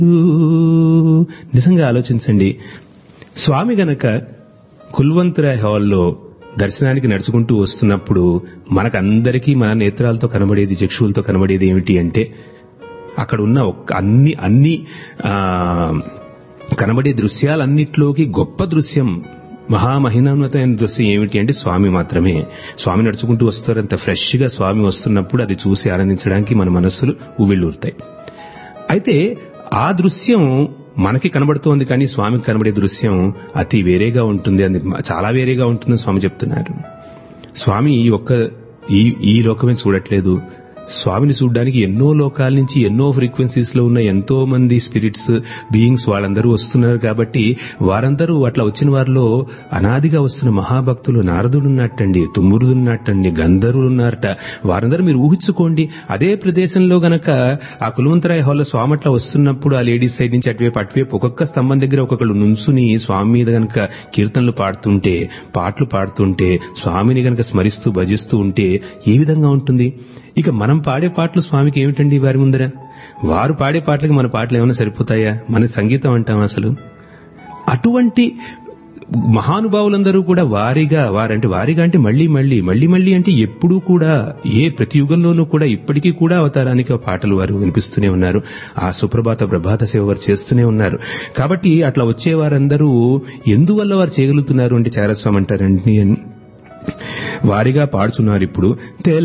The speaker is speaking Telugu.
నిజంగా ఆలోచించండి స్వామి గనక కుల్వంతురాయ్ హాల్లో దర్శనానికి నడుచుకుంటూ వస్తున్నప్పుడు మనకందరికీ మన నేత్రాలతో కనబడేది చక్షువులతో కనబడేది ఏమిటి అంటే అక్కడ ఉన్న ఒక్క అన్ని అన్ని ఆ, కనబడే దృశ్యాలన్నిట్లోకి గొప్ప దృశ్యం మహామహినాన్వతమైన దృశ్యం ఏమిటి అంటే స్వామి మాత్రమే స్వామి నడుచుకుంటూ వస్తారు అంత ఫ్రెష్ గా స్వామి వస్తున్నప్పుడు అది చూసి ఆనందించడానికి మన మనస్సులు ఉవ్విళ్ళూరుతాయి అయితే ఆ దృశ్యం మనకి కనబడుతోంది కానీ స్వామికి కనబడే దృశ్యం అతి వేరేగా ఉంటుంది అది చాలా వేరేగా ఉంటుందని స్వామి చెప్తున్నారు స్వామి ఈ ఒక్క ఈ ఈ లోకమే చూడట్లేదు స్వామిని చూడడానికి ఎన్నో లోకాల నుంచి ఎన్నో ఫ్రీక్వెన్సీస్ లో ఉన్న ఎంతో మంది స్పిరిట్స్ బీయింగ్స్ వాళ్ళందరూ వస్తున్నారు కాబట్టి వారందరూ అట్లా వచ్చిన వారిలో అనాదిగా వస్తున్న మహాభక్తులు నారదుడు ఉన్నట్టండి తుమ్మురుడు ఉన్నట్టండి గంధర్వులు ఉన్నారట వారందరూ మీరు ఊహించుకోండి అదే ప్రదేశంలో గనక ఆ కులవంతరాయ హాల్లో స్వామి అట్లా వస్తున్నప్పుడు ఆ లేడీస్ సైడ్ నుంచి అటువైపు అటువైపు ఒక్కొక్క స్తంభం దగ్గర ఒక్కొక్కళ్ళు నుంచుని స్వామి మీద గనక కీర్తనలు పాడుతుంటే పాటలు పాడుతుంటే స్వామిని గనక స్మరిస్తూ భజిస్తూ ఉంటే ఏ విధంగా ఉంటుంది ఇక మనం పాడే పాటలు స్వామికి ఏమిటండి వారి ముందర వారు పాడే పాటలకు మన పాటలు ఏమైనా సరిపోతాయా మన సంగీతం అంటాం అసలు అటువంటి మహానుభావులందరూ కూడా వారిగా వారంటే వారిగా అంటే మళ్ళీ మళ్ళీ మళ్ళీ మళ్ళీ అంటే ఎప్పుడూ కూడా ఏ ప్రతి యుగంలోనూ కూడా ఇప్పటికీ కూడా అవతారానికి ఆ పాటలు వారు వినిపిస్తూనే ఉన్నారు ఆ సుప్రభాత ప్రభాత సేవ వారు చేస్తూనే ఉన్నారు కాబట్టి అట్లా వచ్చే వారందరూ ఎందువల్ల వారు చేయగలుగుతున్నారు అంటే చారస్వామి అంటారండి వారిగా పాడుతున్నారు ఇప్పుడు